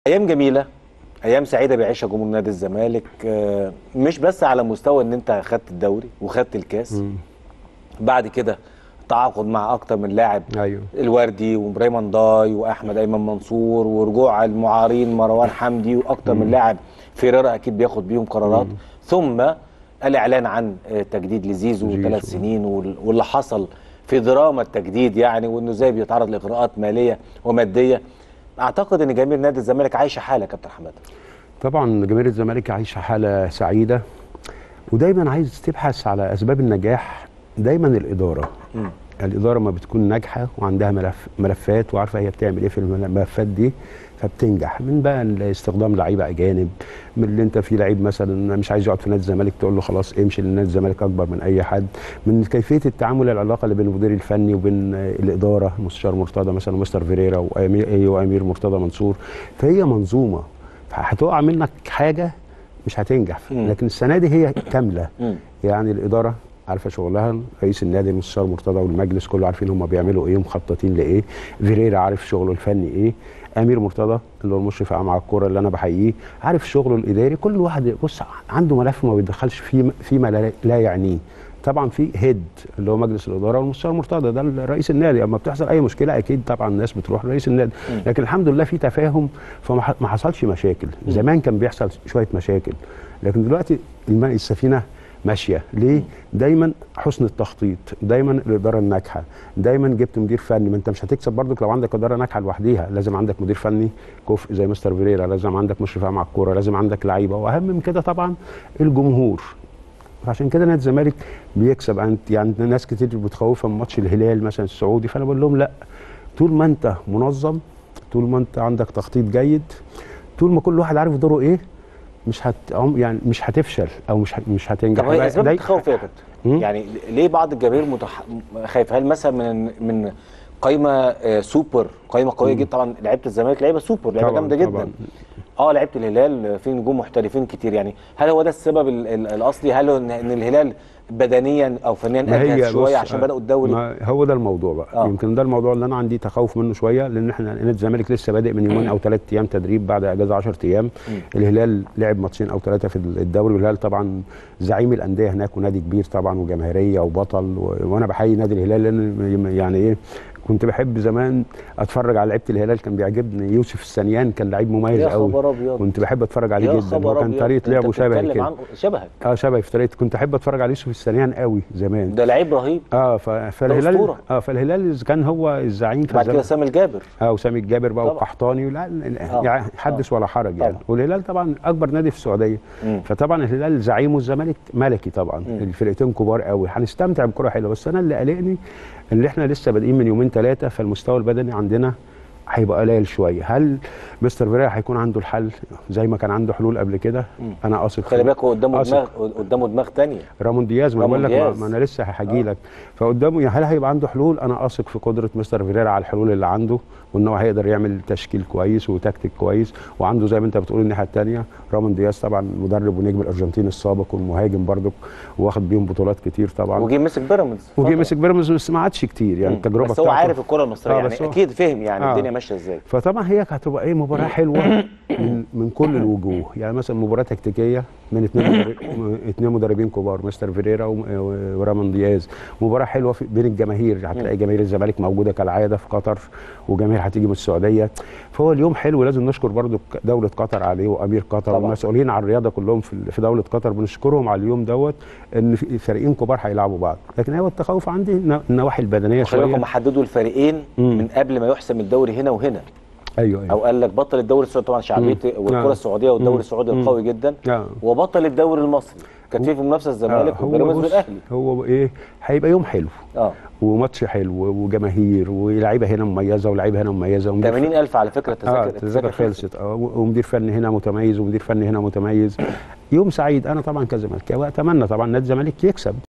ايام جميله ايام سعيده بيعيشها جمهور نادي الزمالك آه، مش بس على مستوى ان انت خدت الدوري وخدت الكاس بعد كده تعاقد مع اكتر من لاعب ايوه الوردي وريمان داي واحمد ايمن منصور ورجوع المعارين مروان حمدي واكتر من لاعب فيريرا اكيد بياخد بيهم قرارات ثم الاعلان عن آه، تجديد لزيزو زيزو. ثلاث سنين وال- واللي حصل في دراما التجديد يعني وانه ازاي بيتعرض لاغراءات ماليه وماديه اعتقد ان جماهير نادي الزمالك عايشه حاله يا كابتن حماده طبعا جماهير الزمالك عايشه حاله سعيده ودايما عايز تبحث على اسباب النجاح دايما الاداره مم. الاداره ما بتكون ناجحه وعندها ملف ملفات وعارفه هي بتعمل ايه في الملفات دي فبتنجح من بقى استخدام لعيبه اجانب من اللي انت في لعيب مثلا مش عايز يقعد في نادي الزمالك تقول له خلاص امشي لان نادي الزمالك اكبر من اي حد من كيفيه التعامل العلاقه اللي بين المدير الفني وبين آه، الاداره مستشار مرتضى مثلا ومستر فيريرا وامير إيه وامير مرتضى منصور فهي منظومه فهتقع منك حاجه مش هتنجح مم. لكن السنه دي هي كامله مم. يعني الاداره عارفه شغلها رئيس النادي المستشار مرتضى والمجلس كله عارفين هم بيعملوا ايه ومخططين لايه فيريرا عارف شغله الفني ايه امير مرتضى اللي هو المشرف على الكوره اللي انا بحييه عارف شغله الاداري كل واحد بص عنده ملف ما بيدخلش فيه فيما لا, لا يعنيه طبعا في هيد اللي هو مجلس الاداره والمستشار مرتضى ده رئيس النادي اما بتحصل اي مشكله اكيد طبعا الناس بتروح لرئيس النادي لكن الحمد لله في تفاهم فما ح- ما حصلش مشاكل زمان كان بيحصل شويه مشاكل لكن دلوقتي الم- السفينه ماشيه ليه دايما حسن التخطيط دايما الاداره الناجحه دايما جبت مدير فني ما انت مش هتكسب برضك لو عندك اداره ناجحه لوحديها لازم عندك مدير فني كفء زي مستر فيريرا لازم عندك مشرف على الكوره لازم عندك لعيبه واهم من كده طبعا الجمهور عشان كده نادي الزمالك بيكسب انت يعني ناس كتير بتخوفها من ماتش الهلال مثلا السعودي فانا بقول لهم لا طول ما انت منظم طول ما انت عندك تخطيط جيد طول ما كل واحد عارف دوره ايه مش هت عم- يعني مش هتفشل او مش ه- مش هتنجح طب هي بقى اسباب داي- التخوف ايه يا كابتن؟ مم. يعني ليه بعض الجماهير متح... خايفه هل مثلا من من قايمه آه، سوبر قايمه قويه جدا طبعا لعيبه الزمالك لعيبه سوبر لعيبه طبعاً، جامده جدا طبعاً. اه لعيبه الهلال آه، في نجوم محترفين كتير يعني هل هو ده السبب ال... ال... الاصلي هل هو ان إن الهلال بدنيا او فنيا ما اجهز هي شويه بص، عشان آه، بداوا الدوري ما هو ده الموضوع بقى آه. آه. يمكن ده الموضوع اللي انا عندي تخوف منه شويه لان احنا نادي الزمالك لسه بادئ من يومين او ثلاث ايام تدريب بعد اجازه 10 ايام الهلال لعب ماتشين او ثلاثه في الدوري والهلال طبعا زعيم الانديه هناك ونادي كبير طبعا وجماهيريه وبطل و... وانا بحيي نادي الهلال لان يعني ايه كنت بحب زمان اتفرج على لعيبه الهلال كان بيعجبني يوسف السنيان كان لعيب مميز يا قوي خبر أبيض. كنت بحب اتفرج عليه يا جدا خبر هو كان أبيض. طريقه أنت لعبه شبهي بتتكلم كده عن شبهك اه شبهي في طريقه كنت احب اتفرج على يوسف السنيان قوي زمان ده لعيب رهيب اه ف... فالهلال أسطورة. اه فالهلال إذا كان هو الزعيم في بعد كده الزمن سامي الجابر اه وسامي الجابر بقى طبعا. وقحطاني لا آه. يعني حدث ولا حرج يعني طبعا. والهلال طبعا اكبر نادي في السعوديه مم. فطبعا الهلال زعيمه الزمالك ملكي طبعا الفرقتين كبار قوي هنستمتع بكره حلوه بس انا اللي قلقني ان احنا لسه بادئين من يومين ثلاثه فالمستوى البدني عندنا هيبقى قليل شويه هل مستر فيريرا هيكون عنده الحل زي ما كان عنده حلول قبل كده انا اثق خلي فيه. بالك هو قدامه أثق. دماغ قدامه دماغ تانية رامون دياز ما رامون بقول لك ما, دياز. ما انا لسه هحكي لك فقدامه هل هيبقى عنده حلول انا اثق في قدره مستر فيريرا على الحلول اللي عنده وان هو هيقدر يعمل تشكيل كويس وتكتيك كويس وعنده زي ما انت بتقول الناحيه الثانيه رامون دياز طبعا مدرب ونجم الارجنتين السابق والمهاجم برضك واخد بيهم بطولات كتير طبعا وجي مسك بيراميدز وجي فترة. مسك بيراميدز بس ما عادش كتير يعني مم. التجربه بس هو بتاعته عارف الكره المصريه آه، يعني بس هو- اكيد فهم يعني آه. الدنيا ماشيه ازاي فطبعا هي هتبقى ايه مباراه حلوه من من كل الوجوه يعني مثلا مباراه تكتيكيه من اثنين مدرب اثنين مدربين كبار مستر فيريرا و- و- ورامون دياز مباراه حلوه في بين الجماهير هتلاقي جماهير الزمالك موجوده كالعاده في قطر وجماهير هتيجي من السعوديه فهو اليوم حلو لازم نشكر برضو ك- دوله قطر عليه وامير قطر طبعا. والمسؤولين عن الرياضه كلهم في في دوله قطر بنشكرهم على اليوم دوت ان في فريقين كبار هيلعبوا بعض لكن هو التخوف عندي الن- النواحي البدنيه خلي بالك شويه هم حددوا الفريقين مم. من قبل ما يحسم الدوري هنا وهنا ايوه ايوه او قال لك بطل الدوري السعودي طبعا شعبيه والكره آه. السعوديه والدوري مم. السعودي مم. القوي جدا آه. وبطل الدوري المصري كان في في منافسه الزمالك آه، هو وبيراميدز بص، والاهلي هو ايه هيبقى يوم حلو اه وماتش حلو وجماهير ولاعيبه هنا مميزه ولاعيبه هنا مميزه ومدير 80000 على فكره اه تذاكر التذاكر خلصت اه ومدير فني هنا متميز ومدير فني هنا متميز يوم سعيد انا طبعا كزملكاوي اتمنى طبعا نادي الزمالك يكسب